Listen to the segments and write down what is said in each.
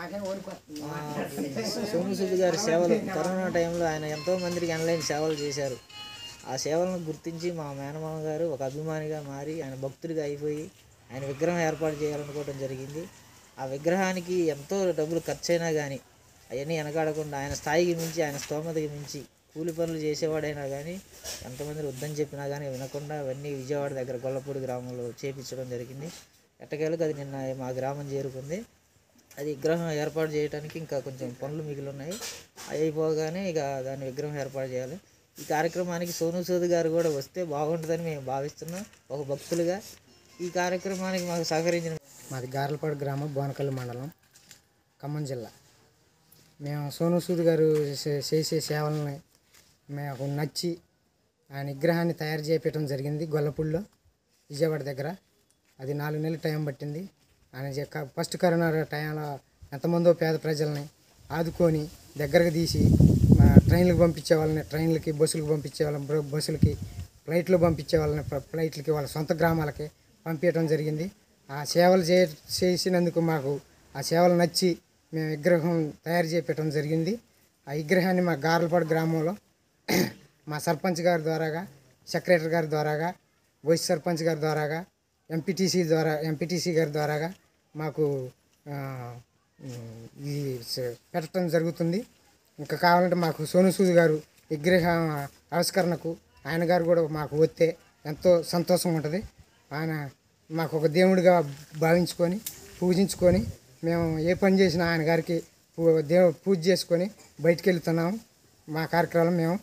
సోము సూద్ గారి సేవలు కరోనా టైంలో ఆయన ఎంతో మందికి ఎనలేని సేవలు చేశారు ఆ సేవలను గుర్తించి మా మేనమామ గారు ఒక అభిమానిగా మారి ఆయన భక్తుడిగా అయిపోయి ఆయన విగ్రహం ఏర్పాటు చేయాలనుకోవడం జరిగింది ఆ విగ్రహానికి ఎంతో డబ్బులు ఖర్చైనా కానీ అవన్నీ వెనకాడకుండా ఆయన స్థాయికి మించి ఆయన స్తోమతకి మించి కూలి పనులు చేసేవాడైనా కానీ ఎంతమంది వద్దని చెప్పినా కానీ వినకుండా అవన్నీ విజయవాడ దగ్గర గొల్లపూడి గ్రామంలో చేపించడం జరిగింది ఎట్టకేలకు అది నిన్న మా గ్రామం చేరుకుంది అది విగ్రహం ఏర్పాటు చేయడానికి ఇంకా కొంచెం పనులు మిగిలి ఉన్నాయి అవి అయిపోగానే ఇక దాని విగ్రహం ఏర్పాటు చేయాలి ఈ కార్యక్రమానికి సోను సూద్ గారు కూడా వస్తే బాగుంటుందని మేము భావిస్తున్నాం ఒక భక్తులుగా ఈ కార్యక్రమానికి మాకు సహకరించిన మాది గార్లపాడు గ్రామం బోనకల్లు మండలం ఖమ్మం జిల్లా మేము సోను సూద్ గారు చే- చేసే సేవలని మేము నచ్చి ఆయన విగ్రహాన్ని తయారు చేపించడం జరిగింది గొల్లపూడిలో విజయవాడ దగ్గర అది నాలుగు నెలలు టైం పట్టింది ఆయన చెక్క- ఫస్ట్ కరోనా టైంలో ఎంతమందో పేద ప్రజల్ని ఆదుకొని దగ్గరకు తీసి మా ట్రైన్లకు పంపించే వాళ్ళని ట్రైన్లకి బస్సులకు పంపించే వాళ్ళని బ- బస్సులకి ఫ్లైట్లో పంపించే వాళ్ళని ఫ్ల- ఫ్లైట్లకి వాళ్ళ సొంత గ్రామాలకి పంపించడం జరిగింది ఆ సేవలు చే చేసినందుకు మాకు ఆ సేవలు నచ్చి మేము విగ్రహం తయారు చేపించడం జరిగింది ఆ విగ్రహాన్ని మా గార్లపాడు గ్రామంలో మా సర్పంచ్ గారి ద్వారాగా సెక్రటరీ గారి ద్వారాగా వైస్ సర్పంచ్ గారి ద్వారాగా ఎంపీటీసీ ద్వారా ఎంపీటీసీ గారి ద్వారాగా మాకు ఆ, ఉమ్, ఇది స- పెట్టడం జరుగుతుంది ఇంకా కావాలంటే మాకు సోను సూద్ గారు విగ్రహ ఆవిష్కరణకు ఆయన గారు కూడా మాకు వస్తే ఎంతో సంతోషంగా ఉంటుంది ఆయన మాకు ఒక దేవుడిగా భావించుకొని పూజించుకొని మేము ఏ పని చేసినా ఆయన గారికి పూ- దేవు పూజ చేసుకొని బయటికి వెళ్తున్నాము మా కార్యక్రమం మేము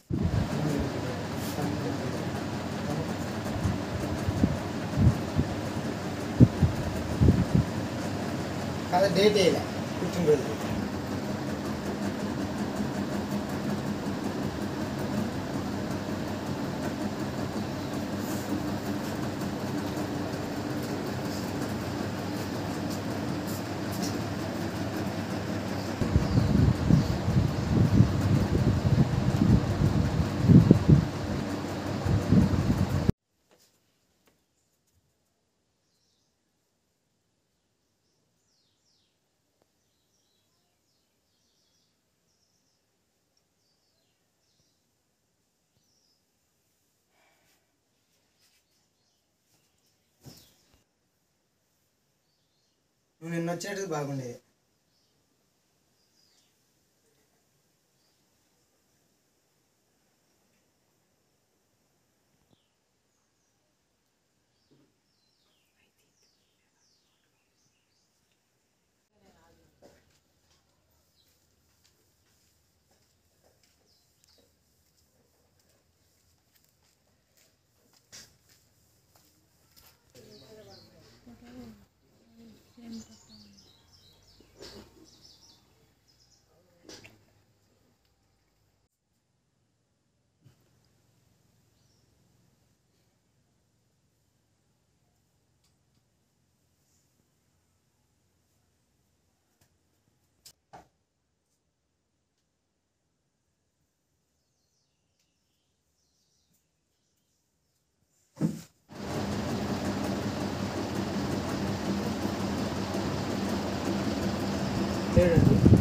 కదా డేట్ వేయలే పుట్టినరోజు నువ్వు నిన్న వచ్చేటది బాగుండేది లేడండి